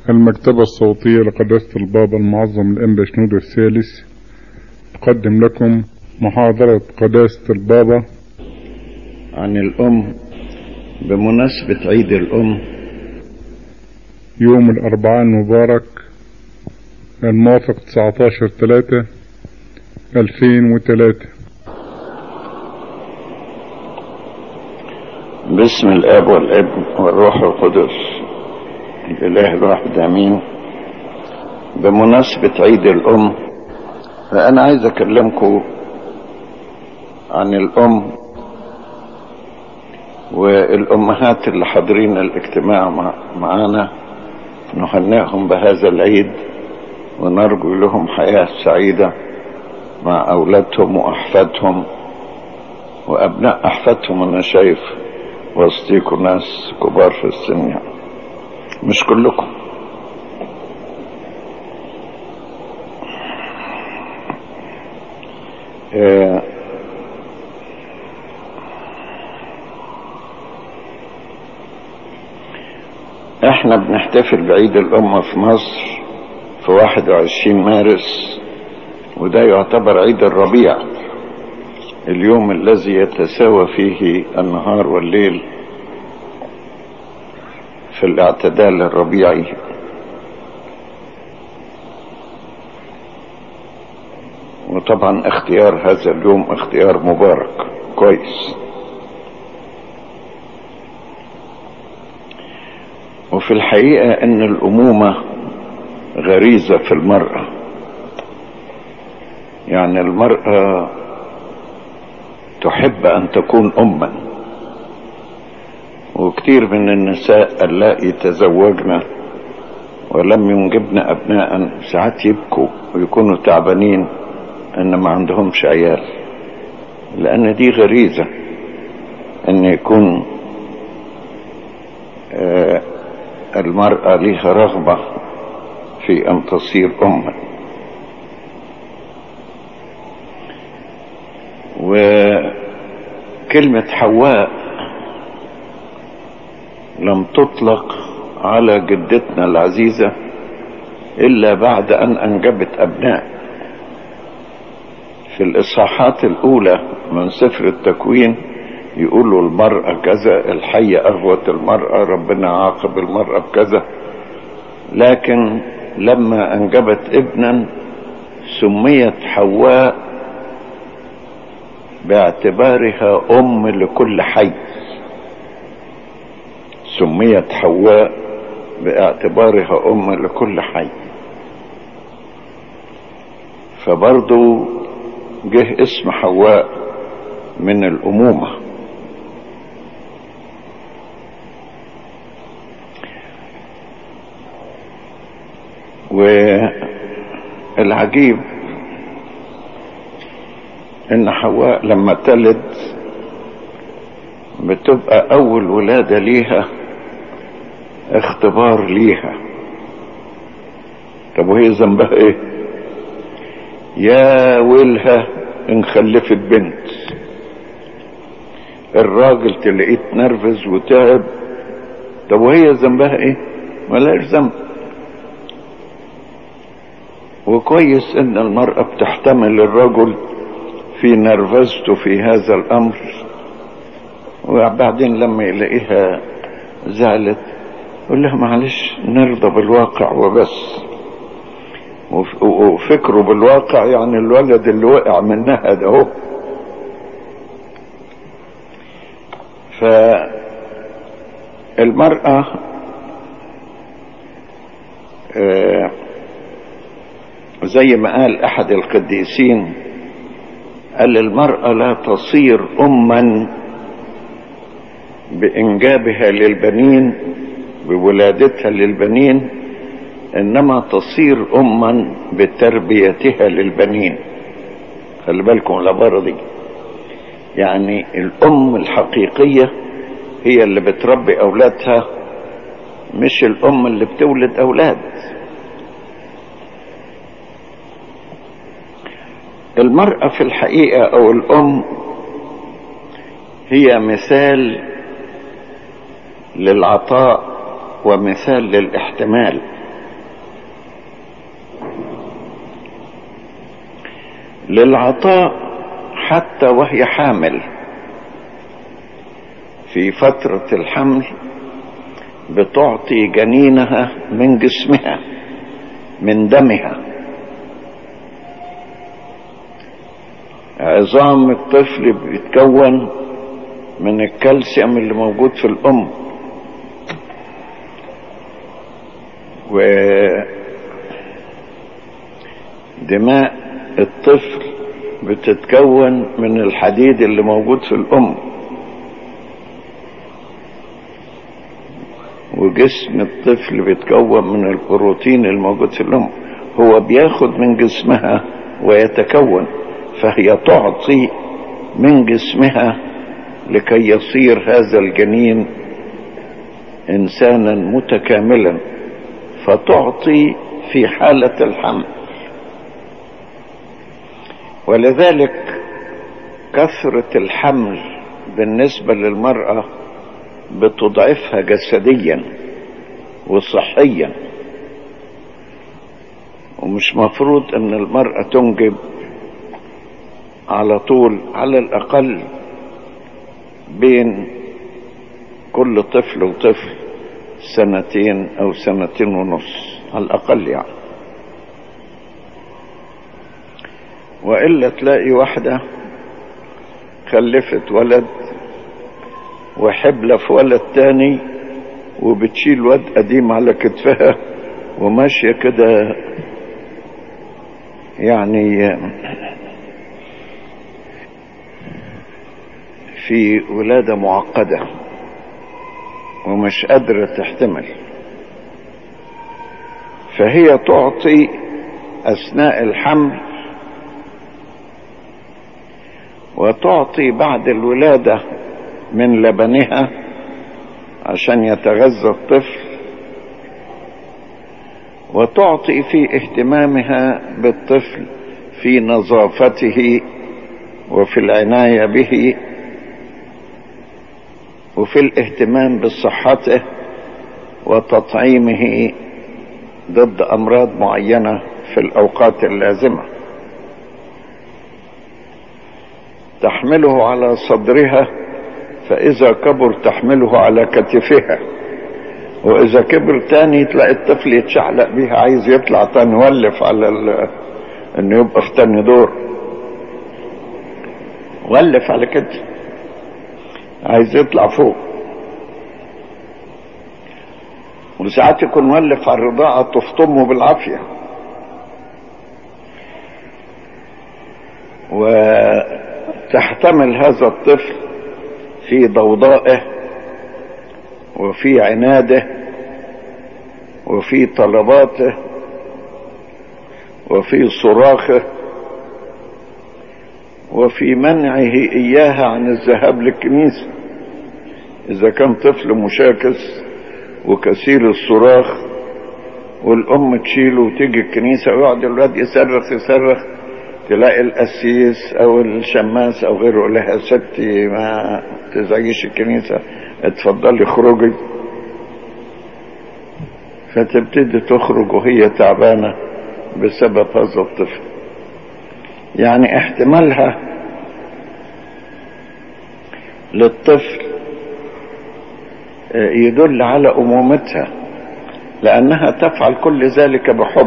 المكتبة الصوتية لقداسة البابا المعظم الأنبا شنود الثالث تقدم لكم محاضرة قداسة البابا عن الأم بمناسبة عيد الأم يوم الأربعاء المبارك الموافق 19 3 2003 باسم الاب والابن والروح القدس الاله الواحد امين بمناسبة عيد الام فانا عايز اكلمكم عن الام والامهات اللي حاضرين الاجتماع مع معانا نهنئهم بهذا العيد ونرجو لهم حياة سعيدة مع اولادهم واحفادهم وابناء احفادهم انا شايف وسطيكم ناس كبار في السن يعني مش كلكم آه احنا بنحتفل بعيد الأمة في مصر في 21 مارس وده يعتبر عيد الربيع اليوم الذي يتساوى فيه النهار والليل في الاعتدال الربيعي وطبعا اختيار هذا اليوم اختيار مبارك كويس وفي الحقيقة ان الامومة غريزة في المرأة يعني المرأة تحب ان تكون اما وكثير من النساء اللائي تزوجن ولم ينجبن ابناء ساعات يبكوا ويكونوا تعبانين ان ما عندهمش عيال لان دي غريزة ان يكون آه المرأة لها رغبة في ان تصير اما وكلمة حواء لم تطلق على جدتنا العزيزة إلا بعد أن أنجبت أبناء في الإصحاحات الأولى من سفر التكوين يقولوا المرأة كذا الحية أغوت المرأة ربنا عاقب المرأة بكذا لكن لما أنجبت ابنا سميت حواء باعتبارها ام لكل حي سميت حواء باعتبارها ام لكل حي فبرضو جه اسم حواء من الامومه والعجيب ان حواء لما تلد بتبقى اول ولادة ليها اختبار ليها طب وهي ذنبها ايه يا ويلها ان خلفت بنت الراجل تلاقيه اتنرفز وتعب طب وهي ذنبها ايه ملهاش ذنب وكويس ان المرأة بتحتمل الرجل في نرفزته في هذا الامر وبعدين لما يلاقيها زعلت يقول لها معلش نرضى بالواقع وبس وفكره بالواقع يعني الولد اللي وقع منها ده هو فالمرأة آه زي ما قال احد القديسين قال المرأة لا تصير أما بإنجابها للبنين بولادتها للبنين إنما تصير أما بتربيتها للبنين خلي بالكم العبارة دي يعني الأم الحقيقية هي اللي بتربي أولادها مش الأم اللي بتولد أولاد المرأة في الحقيقة أو الأم هي مثال للعطاء ومثال للاحتمال للعطاء حتى وهي حامل في فترة الحمل بتعطي جنينها من جسمها من دمها عظام الطفل بيتكون من الكالسيوم اللي موجود في الأم ودماء الطفل بتتكون من الحديد اللي موجود في الأم وجسم الطفل بيتكون من البروتين الموجود في الأم هو بياخد من جسمها ويتكون فهي تعطي من جسمها لكي يصير هذا الجنين انسانا متكاملا فتعطي في حالة الحمل ولذلك كثرة الحمل بالنسبة للمرأة بتضعفها جسديا وصحيا ومش مفروض ان المرأة تنجب على طول على الاقل بين كل طفل وطفل سنتين او سنتين ونص على الاقل يعني والا تلاقي واحدة خلفت ولد وحبلة في ولد تاني وبتشيل واد قديم على كتفها وماشية كده يعني في ولادة معقدة ومش قادرة تحتمل فهي تعطي أثناء الحمل وتعطي بعد الولادة من لبنها عشان يتغذى الطفل وتعطي في اهتمامها بالطفل في نظافته وفي العناية به وفي الاهتمام بصحته وتطعيمه ضد امراض معينه في الاوقات اللازمه تحمله على صدرها فاذا كبر تحمله على كتفها واذا كبر تاني تلاقي الطفل يتشعلق بيها عايز يطلع تاني ولف على ال... انه يبقى في تاني دور ولف على كده عايز يطلع فوق وساعات يكون مولف على الرضاعة تفطمه بالعافية وتحتمل هذا الطفل في ضوضائه وفي عناده وفي طلباته وفي صراخه وفي منعه إياها عن الذهاب للكنيسة إذا كان طفل مشاكس وكثير الصراخ والأم تشيله وتيجي الكنيسة ويقعد الولاد يصرخ يصرخ تلاقي القسيس أو الشماس أو غيره لها ستي ما تزعجيش الكنيسة اتفضلي اخرجي فتبتدي تخرج وهي تعبانة بسبب هذا الطفل يعني احتمالها للطفل يدل على أمومتها لأنها تفعل كل ذلك بحب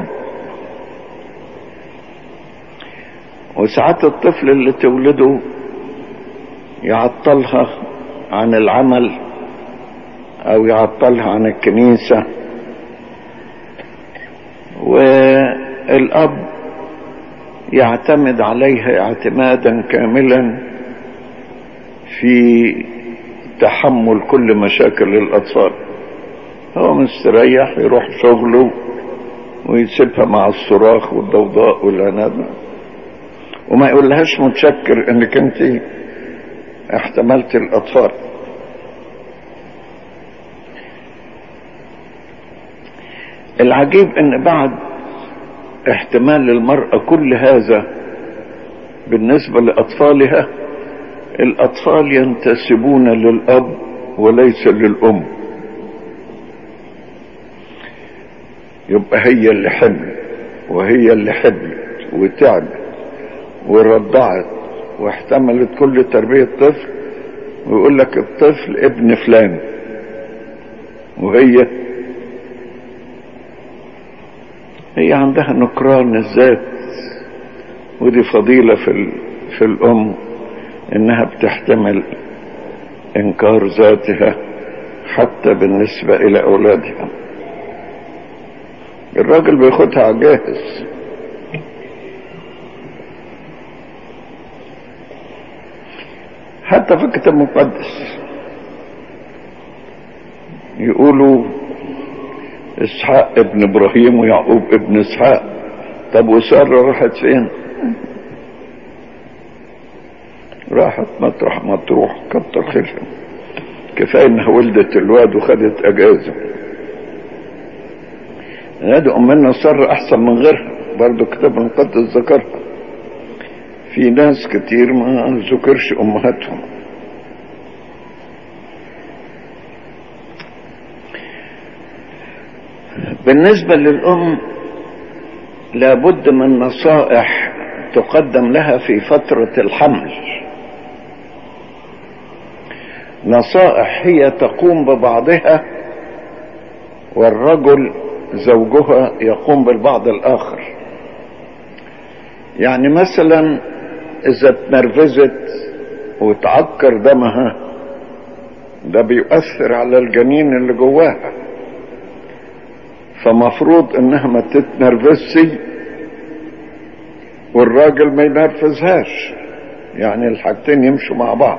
وساعات الطفل اللي تولده يعطلها عن العمل أو يعطلها عن الكنيسة والأب يعتمد عليها اعتمادا كاملا في تحمل كل مشاكل الأطفال هو مستريح يروح شغله ويسيبها مع الصراخ والضوضاء والعناد وما يقولهاش متشكر انك انت احتملت الاطفال العجيب ان بعد احتمال المرأة كل هذا بالنسبة لأطفالها الأطفال ينتسبون للأب وليس للأم يبقى هي اللي حملت وهي اللي حبلت وتعبت ورضعت واحتملت كل تربية طفل ويقول لك الطفل ابن فلان وهي هي عندها نكران الذات ودي فضيلة في, ال... في الأم إنها بتحتمل إنكار ذاتها حتى بالنسبة إلى أولادها الراجل بياخدها على جاهز حتى في الكتاب المقدس يقولوا اسحاق ابن ابراهيم ويعقوب ابن اسحاق طب وسارة راحت فين راحت مطرح ما تروح كتر خيرها كفايه انها ولدت الواد وخدت اجازه نادي امنا سارة احسن من غيرها برضو كتاب المقدس ذكرها في ناس كتير ما ذكرش امهاتهم بالنسبة للأم لابد من نصائح تقدم لها في فترة الحمل نصائح هي تقوم ببعضها والرجل زوجها يقوم بالبعض الآخر يعني مثلا إذا اتنرفزت وتعكر دمها ده بيؤثر على الجنين اللي جواها فمفروض انها ما تتنرفزش والراجل ما ينرفزهاش يعني الحاجتين يمشوا مع بعض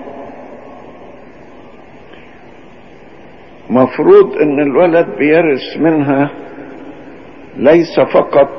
مفروض ان الولد بيرث منها ليس فقط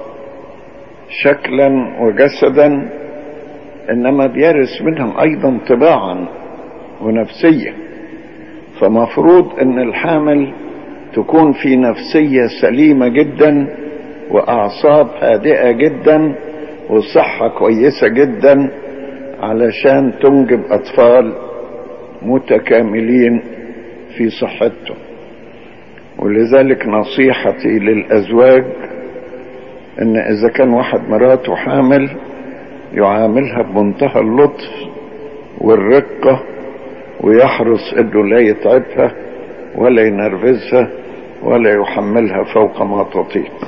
شكلا وجسدا انما بيرث منهم ايضا طباعا ونفسيه فمفروض ان الحامل تكون في نفسيه سليمه جدا واعصاب هادئه جدا وصحه كويسه جدا علشان تنجب اطفال متكاملين في صحتهم ولذلك نصيحتي للازواج ان اذا كان واحد مراته حامل يعاملها بمنتهى اللطف والرقه ويحرص انه لا يتعبها ولا ينرفزها ولا يحملها فوق ما تطيق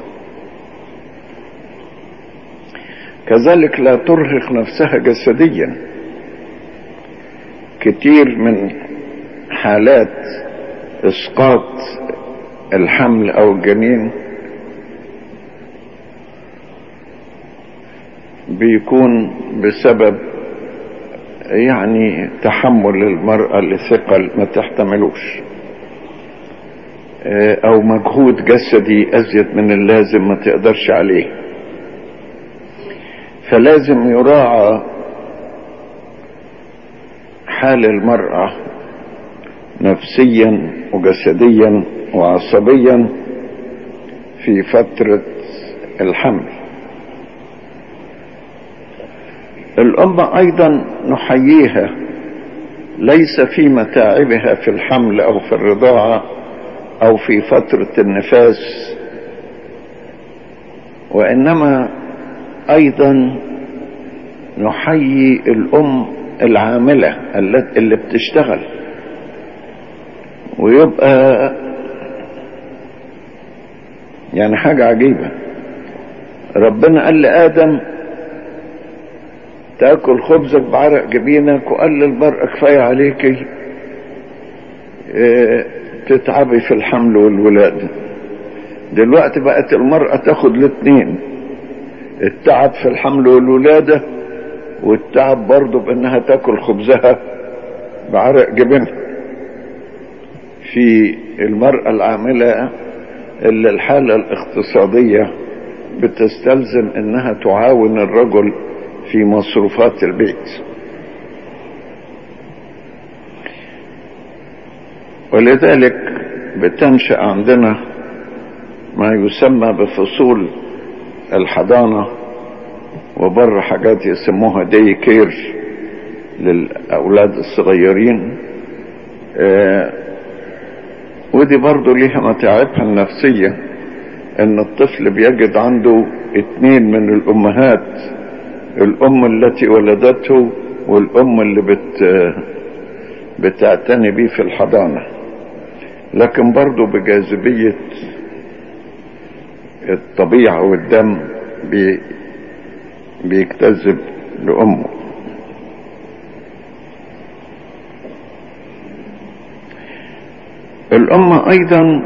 كذلك لا ترهق نفسها جسديا كتير من حالات اسقاط الحمل او الجنين بيكون بسبب يعني تحمل المرأة لثقل ما تحتملوش او مجهود جسدي ازيد من اللازم ما تقدرش عليه فلازم يراعى حال المرأة نفسيا وجسديا وعصبيا في فترة الحمل الأم أيضا نحييها ليس في متاعبها في الحمل أو في الرضاعة أو في فترة النفاس وإنما أيضا نحيي الأم العاملة اللي بتشتغل ويبقى يعني حاجة عجيبة ربنا قال لآدم تاكل خبزك بعرق جبينك وقال للمرأة كفاية عليكي اه تتعبي في الحمل والولادة دلوقتي بقت المرأة تاخد الاتنين التعب في الحمل والولادة والتعب برضه بانها تاكل خبزها بعرق جبينها في المرأة العاملة اللي الحالة الاقتصادية بتستلزم انها تعاون الرجل في مصروفات البيت ولذلك بتنشأ عندنا ما يسمى بفصول الحضانة وبره حاجات يسموها دي كير للأولاد الصغيرين آه ودي برضو ليها متاعبها النفسية ان الطفل بيجد عنده اتنين من الامهات الأم التي ولدته والأم اللي بت بتعتني بيه في الحضانة لكن برضه بجاذبية الطبيعة والدم بي بيجتذب لأمه الأم أيضا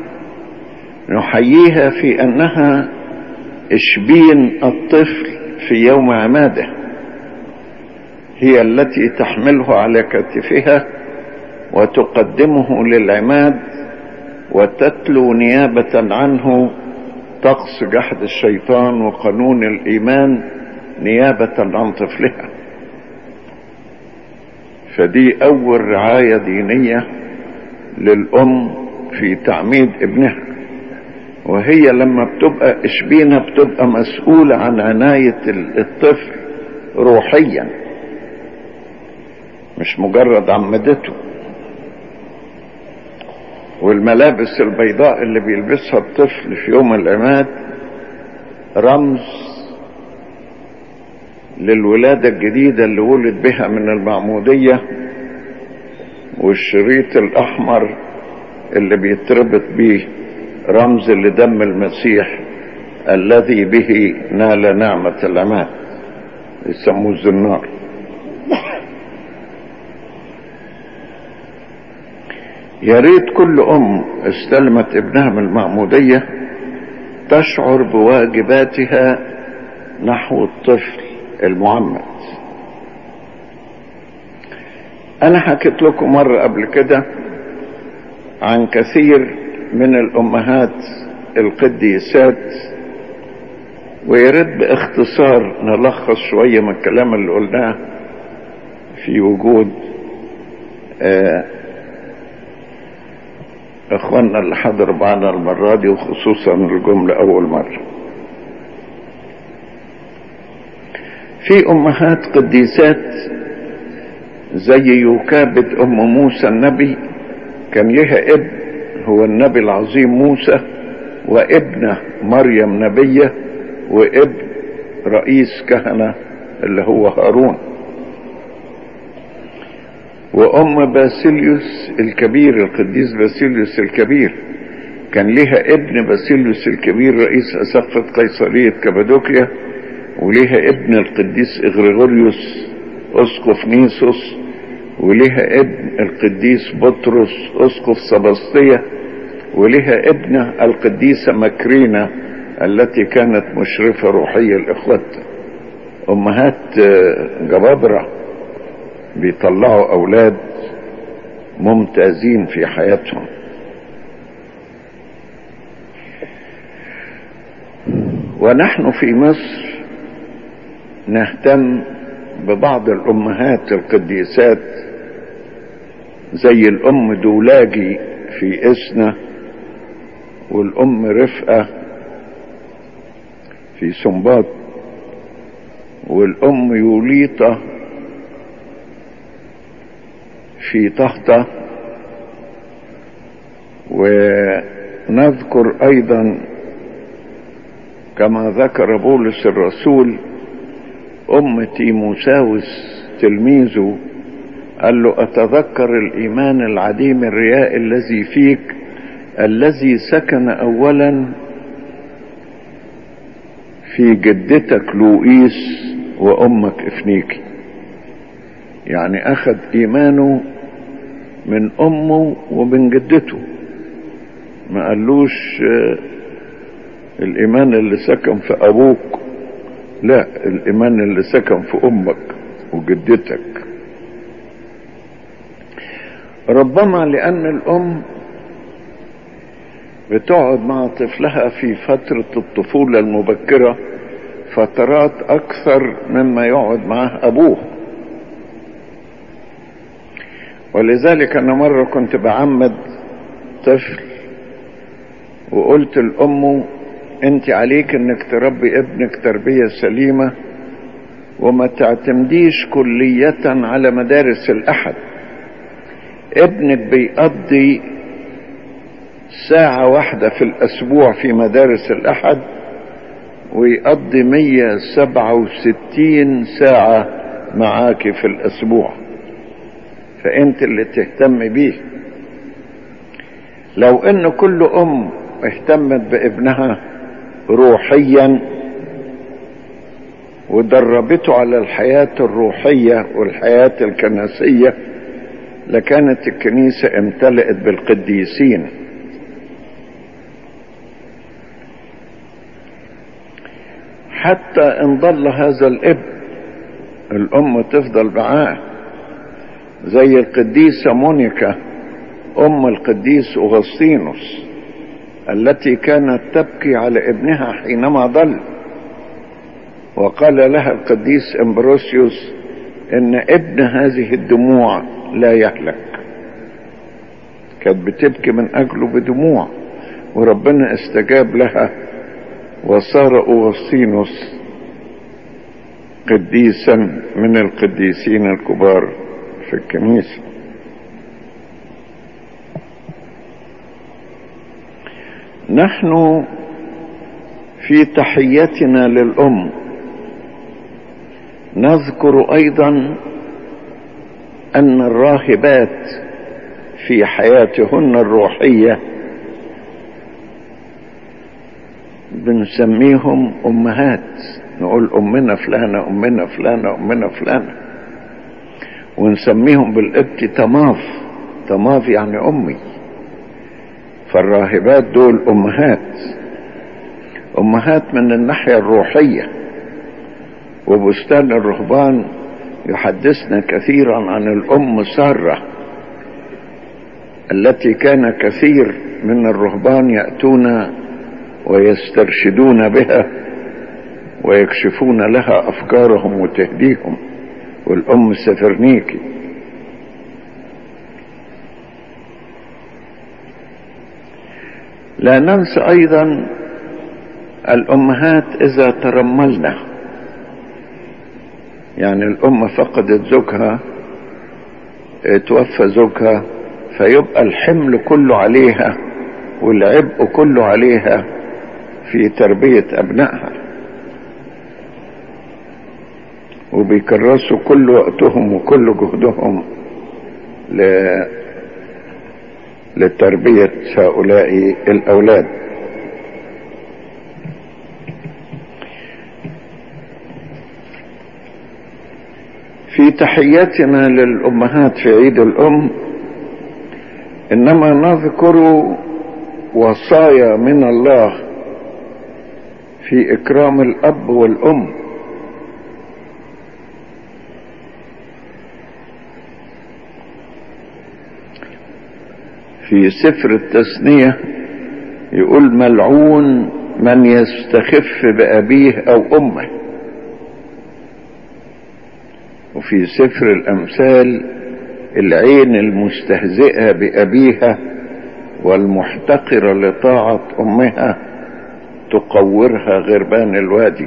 نحييها في أنها إشبين الطفل في يوم عماده هي التي تحمله على كتفها وتقدمه للعماد وتتلو نيابة عنه طقس جحد الشيطان وقانون الإيمان نيابة عن طفلها فدي أول رعاية دينية للأم في تعميد ابنها وهي لما بتبقى اشبينة بتبقى مسؤولة عن عناية الطفل روحيا مش مجرد عمدته والملابس البيضاء اللي بيلبسها الطفل في يوم العماد رمز للولادة الجديدة اللي ولد بها من المعمودية والشريط الأحمر اللي بيتربط بيه رمز لدم المسيح الذي به نال نعمة العماد يسموه الزنار يا ريت كل أم استلمت ابنها من المعمودية تشعر بواجباتها نحو الطفل المعمد أنا حكيت لكم مرة قبل كده عن كثير من الأمهات القديسات ويرد باختصار نلخص شوية من الكلام اللي قلناه في وجود آه اخواننا اللي حضروا معنا المرة دي وخصوصا الجملة اول مرة في امهات قديسات زي يوكابد ام موسى النبي كان لها ابن هو النبي العظيم موسى وابنه مريم نبية وابن رئيس كهنة اللي هو هارون وام باسيليوس الكبير القديس باسيليوس الكبير كان لها ابن باسيليوس الكبير رئيس اسقفة قيصرية كابادوكيا وليها ابن القديس اغريغوريوس اسقف نيسوس وليها ابن القديس بطرس اسقف سبسطية ولها ابنة القديسة مكرينة التي كانت مشرفة روحية لاخواتها امهات جبابرة بيطلعوا اولاد ممتازين في حياتهم ونحن في مصر نهتم ببعض الامهات القديسات زي الام دولاجي في اسنا والام رفقه في سنباط والام يوليطه في طهطة ونذكر ايضا كما ذكر بولس الرسول ام تيموساوس تلميذه قال له اتذكر الايمان العديم الرياء الذي فيك الذي سكن اولا في جدتك لوئيس وامك افنيكي يعني اخذ ايمانه من امه ومن جدته ما قالوش الايمان اللي سكن في ابوك لا الايمان اللي سكن في امك وجدتك ربما لان الام بتقعد مع طفلها في فترة الطفولة المبكرة فترات اكثر مما يقعد معه ابوه ولذلك انا مرة كنت بعمد طفل وقلت لامه انت عليك انك تربي ابنك تربية سليمة وما تعتمديش كلية على مدارس الاحد ابنك بيقضي ساعة واحدة في الاسبوع في مدارس الاحد ويقضي 167 ساعة معاك في الأسبوع فأنت اللي تهتم بيه لو أن كل أم اهتمت بابنها روحيا ودربته على الحياة الروحية والحياة الكنسية لكانت الكنيسة امتلئت بالقديسين حتى ان ضل هذا الابن الام تفضل معاه زي القديسة مونيكا ام القديس اغسطينوس التي كانت تبكي على ابنها حينما ضل وقال لها القديس امبروسيوس ان ابن هذه الدموع لا يهلك كانت بتبكي من اجله بدموع وربنا استجاب لها وصار اوغسطينوس قديسا من القديسين الكبار في الكنيسه نحن في تحيتنا للام نذكر ايضا ان الراهبات في حياتهن الروحيه بنسميهم امهات نقول امنا فلانه امنا فلانه امنا فلانه ونسميهم بالابت تماف تماف يعني امي فالراهبات دول امهات امهات من الناحيه الروحيه وبستان الرهبان يحدثنا كثيرا عن الام ساره التي كان كثير من الرهبان ياتون ويسترشدون بها ويكشفون لها افكارهم وتهديهم والام سفرنيكي لا ننسى ايضا الامهات اذا ترملنا يعني الام فقدت زوجها توفى زوجها فيبقى الحمل كله عليها والعبء كله عليها في تربية أبنائها وبيكرسوا كل وقتهم وكل جهدهم ل... لتربية هؤلاء الأولاد في تحياتنا للأمهات في عيد الأم إنما نذكر وصايا من الله في إكرام الأب والأم في سفر التثنية يقول ملعون من يستخف بأبيه أو أمه وفي سفر الأمثال العين المستهزئة بأبيها والمحتقرة لطاعة أمها تقورها غربان الوادي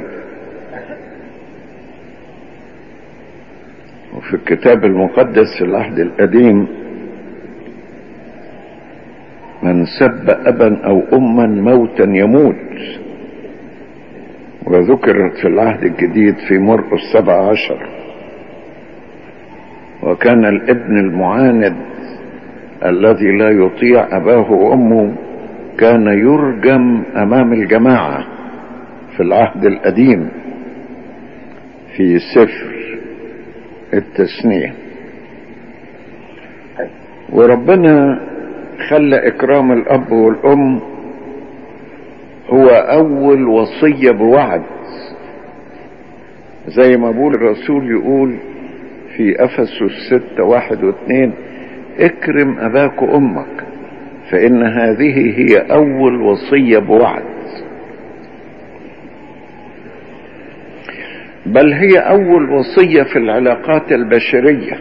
وفي الكتاب المقدس في العهد القديم من سب أبا أو أما موتا يموت وذكرت في العهد الجديد في مرقس سبع عشر وكان الابن المعاند الذي لا يطيع أباه وأمه كان يرجم امام الجماعه في العهد القديم في سفر التثنيه وربنا خلى اكرام الاب والام هو اول وصيه بوعد زي ما بول الرسول يقول في افسس ستة واحد واثنين اكرم اباك وامك فإن هذه هي أول وصية بوعد بل هي أول وصية في العلاقات البشرية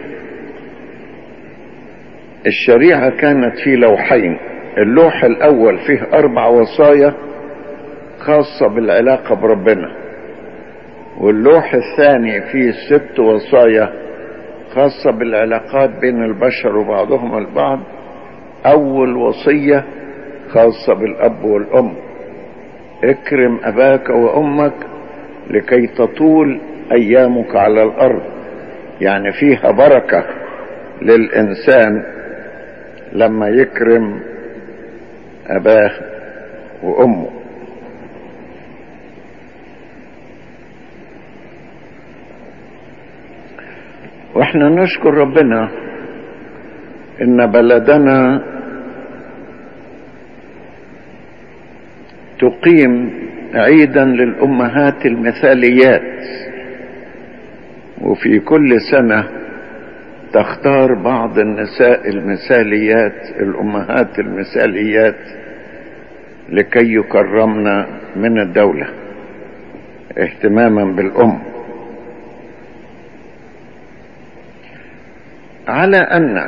الشريعة كانت في لوحين اللوح الأول فيه أربع وصايا خاصة بالعلاقة بربنا واللوح الثاني فيه ست وصايا خاصة بالعلاقات بين البشر وبعضهم البعض أول وصية خاصة بالأب والأم اكرم أباك وأمك لكي تطول أيامك على الأرض يعني فيها بركة للإنسان لما يكرم أباه وأمه واحنا نشكر ربنا ان بلدنا تقيم عيدا للامهات المثاليات وفي كل سنه تختار بعض النساء المثاليات الامهات المثاليات لكي يكرمن من الدوله اهتماما بالام على ان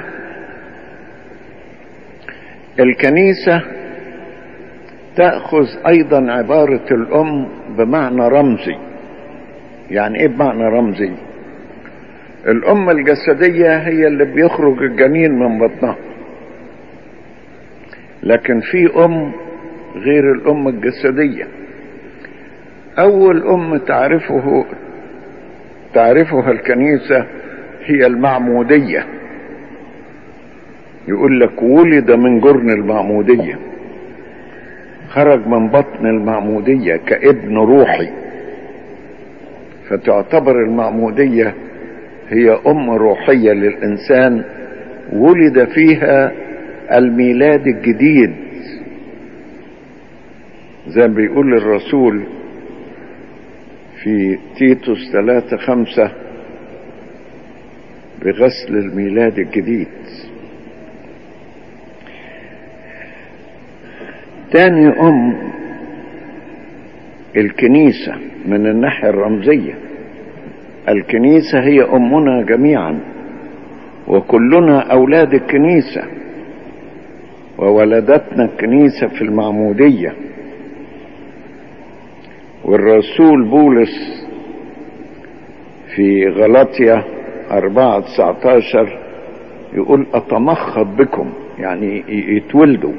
الكنيسه تاخذ ايضا عباره الام بمعنى رمزي يعني ايه بمعنى رمزي الام الجسديه هي اللي بيخرج الجنين من بطنها لكن في ام غير الام الجسديه اول ام تعرفه تعرفها الكنيسه هي المعموديه يقول لك ولد من جرن المعموديه خرج من بطن المعموديه كابن روحي فتعتبر المعموديه هي ام روحيه للانسان ولد فيها الميلاد الجديد زي ما بيقول الرسول في تيتوس ثلاثة خمسة بغسل الميلاد الجديد تاني أم الكنيسة من الناحية الرمزية الكنيسة هي أمنا جميعا وكلنا أولاد الكنيسة وولدتنا الكنيسة في المعمودية والرسول بولس في غلطية أربعة تسعتاشر يقول أتمخض بكم يعني يتولدوا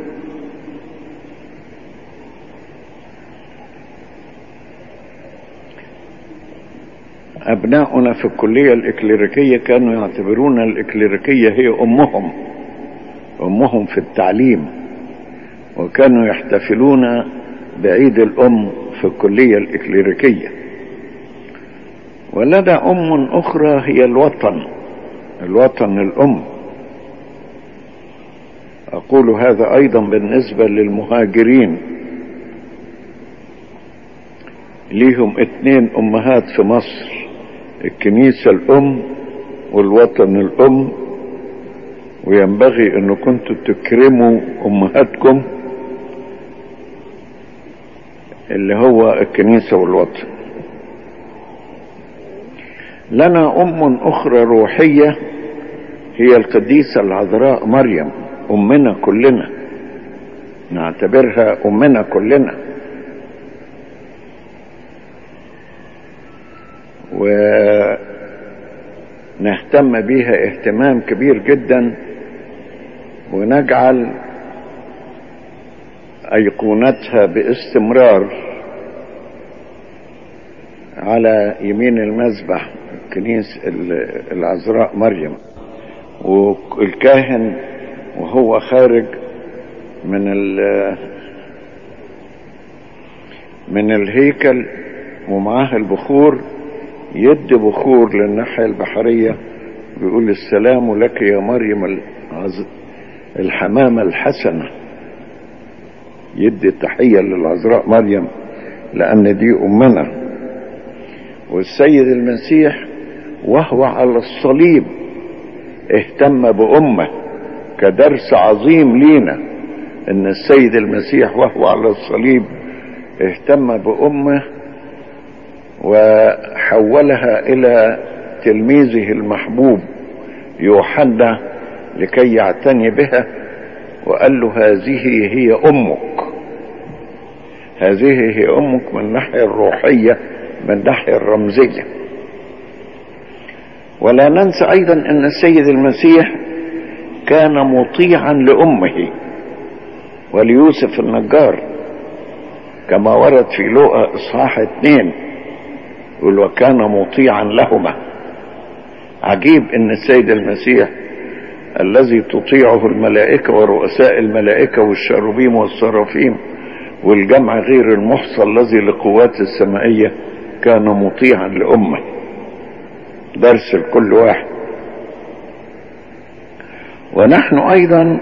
أبناؤنا في الكلية الإكليريكية كانوا يعتبرون الإكليريكية هي أمهم أمهم في التعليم وكانوا يحتفلون بعيد الأم في الكلية الإكليريكية ولدى أم أخرى هي الوطن الوطن الأم أقول هذا أيضا بالنسبة للمهاجرين ليهم اتنين أمهات في مصر الكنيسة الأم والوطن الأم وينبغي أن كنتوا تكرموا أمهاتكم اللي هو الكنيسة والوطن لنا أم أخرى روحية هي القديسة العذراء مريم أمنا كلنا نعتبرها أمنا كلنا ونهتم بيها اهتمام كبير جدا ونجعل أيقونتها باستمرار على يمين المذبح كنيس العذراء مريم والكاهن وهو خارج من من الهيكل ومعاه البخور يد بخور للناحية البحرية بيقول السلام لك يا مريم الحمامة الحسنة يدي التحية للعذراء مريم لأن دي أمنا والسيد المسيح وهو على الصليب اهتم بأمه كدرس عظيم لينا ان السيد المسيح وهو على الصليب اهتم بأمه وحولها إلى تلميذه المحبوب يوحنا لكي يعتني بها وقال له هذه هي أمك هذه هي أمك من الناحية الروحية من الناحية الرمزية ولا ننسى أيضا أن السيد المسيح كان مطيعا لأمه وليوسف النجار كما ورد في لوقا اصحاح اتنين يقول وكان مطيعا لهما عجيب ان السيد المسيح الذي تطيعه الملائكة ورؤساء الملائكة والشاروبيم والصرافيم والجمع غير المحصى الذي لقوات السمائية كان مطيعا لأمه درس لكل واحد ونحن أيضا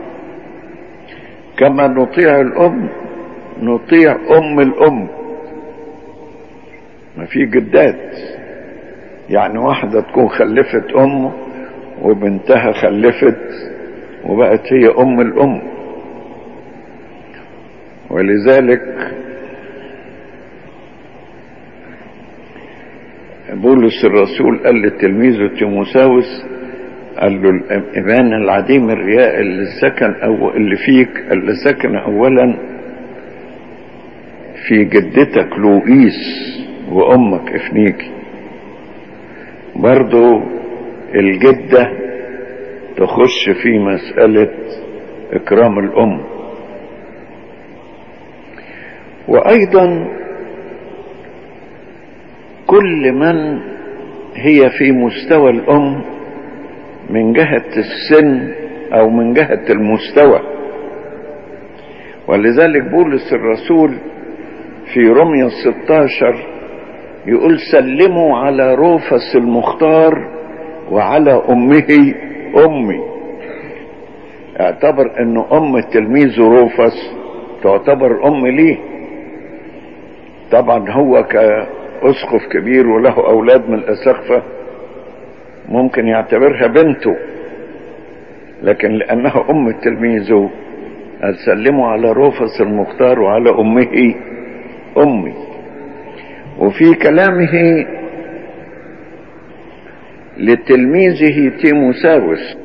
كما نطيع الأم نطيع أم الأم ما في جدات يعني واحدة تكون خلفت أم وبنتها خلفت وبقت هي أم الأم ولذلك بولس الرسول قال لتلميذه تيموساوس قال له الإيمان العديم الرياء اللي سكن أو اللي فيك اللي سكن أولا في جدتك لوئيس وأمك إفنيكي برضو الجدة تخش في مسألة إكرام الأم وأيضا كل من هي في مستوى الأم من جهة السن أو من جهة المستوى ولذلك بولس الرسول في رمية 16 يقول سلموا على روفس المختار وعلى أمه أمي اعتبر أنه أم التلميذ روفس تعتبر أم ليه طبعا هو كأسقف كبير وله أولاد من الأسقفة ممكن يعتبرها بنته لكن لأنها أم التلميذ قال سلموا على روفس المختار وعلى أمه أمي وفي كلامه لتلميذه تيموساوس